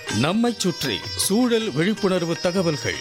நம்மைச் சுற்றி சூழல் விழிப்புணர்வு தகவல்கள்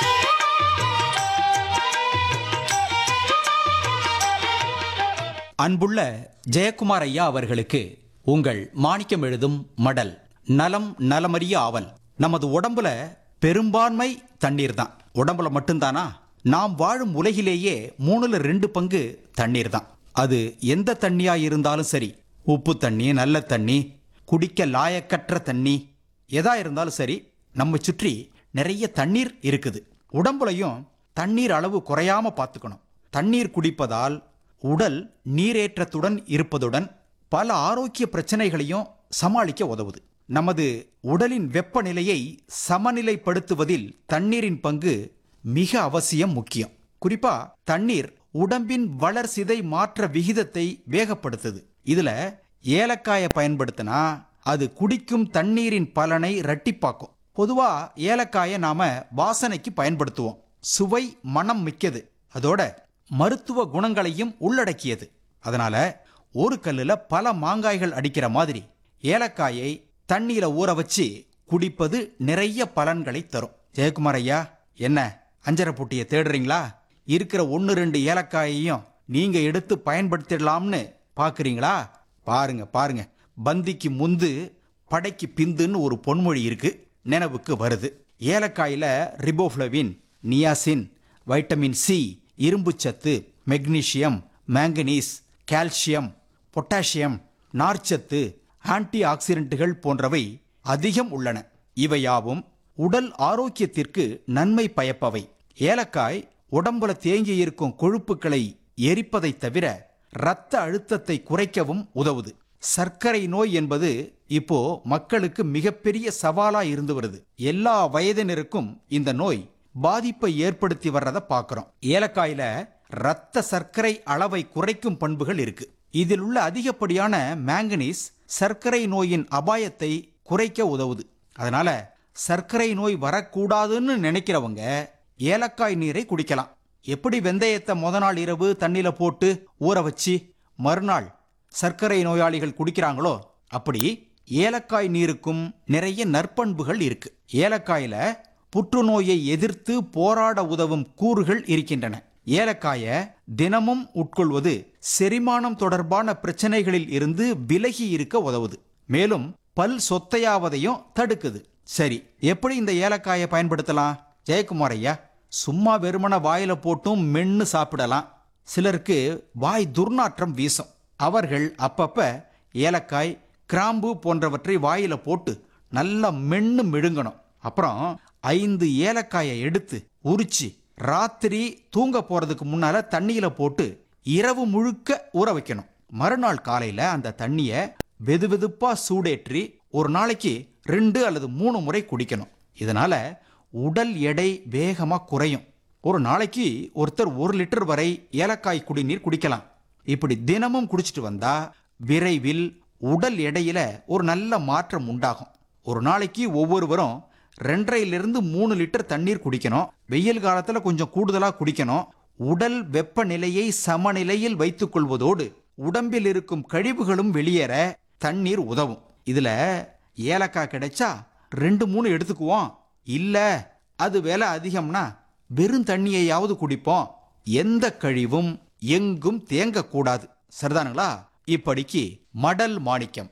அன்புள்ள ஜெயக்குமார் ஐயா அவர்களுக்கு உங்கள் மாணிக்கம் எழுதும் மடல் நலம் நலமறிய ஆவல் நமது உடம்புல பெரும்பான்மை தண்ணீர் தான் உடம்புல மட்டும்தானா நாம் வாழும் உலகிலேயே மூணுல ரெண்டு பங்கு தண்ணீர் தான் அது எந்த தண்ணியா இருந்தாலும் சரி உப்பு தண்ணி நல்ல தண்ணி குடிக்க லாயக்கற்ற தண்ணி எதா இருந்தாலும் சரி நம்ம சுற்றி நிறைய தண்ணீர் இருக்குது உடம்புலையும் தண்ணீர் அளவு குறையாம பார்த்துக்கணும் தண்ணீர் குடிப்பதால் உடல் நீரேற்றத்துடன் இருப்பதுடன் பல ஆரோக்கிய பிரச்சனைகளையும் சமாளிக்க உதவுது நமது உடலின் வெப்பநிலையை சமநிலைப்படுத்துவதில் தண்ணீரின் பங்கு மிக அவசியம் முக்கியம் குறிப்பா தண்ணீர் உடம்பின் வளர்சிதை மாற்ற விகிதத்தை வேகப்படுத்துது இதுல ஏலக்காயை பயன்படுத்தினா அது குடிக்கும் தண்ணீரின் பலனை இரட்டிப்பாக்கும் பொதுவா ஏலக்காயை நாம வாசனைக்கு பயன்படுத்துவோம் சுவை மனம் மிக்கது அதோட மருத்துவ குணங்களையும் உள்ளடக்கியது அதனால ஒரு கல்லுல பல மாங்காய்கள் அடிக்கிற மாதிரி ஏலக்காயை தண்ணீர ஊற வச்சு குடிப்பது நிறைய பலன்களை தரும் ஜெயக்குமார் ஐயா என்ன அஞ்சரை புட்டியை தேடுறீங்களா இருக்கிற ஒன்று ரெண்டு ஏலக்காயையும் நீங்க எடுத்து பயன்படுத்திடலாம்னு பாக்குறீங்களா பாருங்க பாருங்க பந்திக்கு முந்து படைக்கு பிந்துன்னு ஒரு பொன்மொழி இருக்கு நினைவுக்கு வருது ஏலக்காயில ரிபோஃப்ளவின் நியாசின் வைட்டமின் சி இரும்புச்சத்து மெக்னீசியம் மேங்கனீஸ் கால்சியம் பொட்டாசியம் நார்ச்சத்து ஆன்டி ஆக்சிடென்ட்டுகள் போன்றவை அதிகம் உள்ளன இவையாவும் உடல் ஆரோக்கியத்திற்கு நன்மை பயப்பவை ஏலக்காய் உடம்புல தேங்கி இருக்கும் கொழுப்புகளை எரிப்பதை தவிர இரத்த அழுத்தத்தை குறைக்கவும் உதவுது சர்க்கரை நோய் என்பது இப்போ மக்களுக்கு மிகப்பெரிய சவாலா இருந்து வருது எல்லா வயதினருக்கும் இந்த நோய் பாதிப்பை ஏற்படுத்தி வர்றதை பார்க்கிறோம் ஏலக்காயில இரத்த சர்க்கரை அளவை குறைக்கும் பண்புகள் இருக்கு இதில் உள்ள அதிகப்படியான மேங்கனீஸ் சர்க்கரை நோயின் அபாயத்தை குறைக்க உதவுது அதனால சர்க்கரை நோய் வரக்கூடாதுன்னு நினைக்கிறவங்க ஏலக்காய் நீரை குடிக்கலாம் எப்படி வெந்தயத்தை முத நாள் இரவு தண்ணியில போட்டு ஊற வச்சு மறுநாள் சர்க்கரை நோயாளிகள் குடிக்கிறாங்களோ அப்படி ஏலக்காய் நீருக்கும் நிறைய நற்பண்புகள் இருக்கு ஏலக்காயில புற்றுநோயை எதிர்த்து போராட உதவும் கூறுகள் இருக்கின்றன ஏலக்காய தினமும் உட்கொள்வது செரிமானம் தொடர்பான பிரச்சனைகளில் இருந்து விலகி இருக்க உதவுது மேலும் பல் சொத்தையாவதையும் தடுக்குது சரி எப்படி இந்த ஏலக்காயை பயன்படுத்தலாம் ஜெயக்குமார் ஐயா சும்மா வெறுமன வாயில போட்டும் மென்னு சாப்பிடலாம் சிலருக்கு வாய் துர்நாற்றம் வீசும் அவர்கள் அப்பப்ப ஏலக்காய் கிராம்பு போன்றவற்றை வாயில போட்டு நல்லா மென்னு மிழுங்கணும் அப்புறம் ஐந்து ஏலக்காயை எடுத்து உரிச்சு ராத்திரி தூங்க போறதுக்கு முன்னால தண்ணியில போட்டு இரவு முழுக்க ஊற வைக்கணும் மறுநாள் காலையில அந்த தண்ணிய வெதுவெதுப்பா சூடேற்றி ஒரு நாளைக்கு ரெண்டு அல்லது மூணு முறை குடிக்கணும் இதனால உடல் எடை வேகமா குறையும் ஒரு நாளைக்கு ஒருத்தர் ஒரு லிட்டர் வரை ஏலக்காய் குடிநீர் குடிக்கலாம் இப்படி தினமும் குடிச்சிட்டு வந்தா விரைவில் உடல் எடையில ஒரு நல்ல மாற்றம் உண்டாகும் ஒரு நாளைக்கு ஒவ்வொருவரும் ரெண்டரையிலிருந்து மூணு லிட்டர் தண்ணீர் குடிக்கணும் வெயில் காலத்துல கொஞ்சம் கூடுதலா குடிக்கணும் உடல் வெப்பநிலையை சமநிலையில் வைத்துக் கொள்வதோடு உடம்பில் இருக்கும் கழிவுகளும் வெளியேற தண்ணீர் உதவும் இதுல ஏலக்காய் கிடைச்சா ரெண்டு மூணு எடுத்துக்குவோம் இல்ல அது விலை அதிகம்னா வெறும் தண்ணியையாவது குடிப்போம் எந்த கழிவும் எங்கும் தேங்கக்கூடாது சரிதானுங்களா இப்படிக்கு மடல் மாணிக்கம்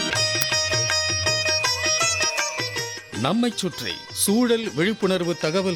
நம்மைச் சுற்றி சூழல் விழிப்புணர்வு தகவல்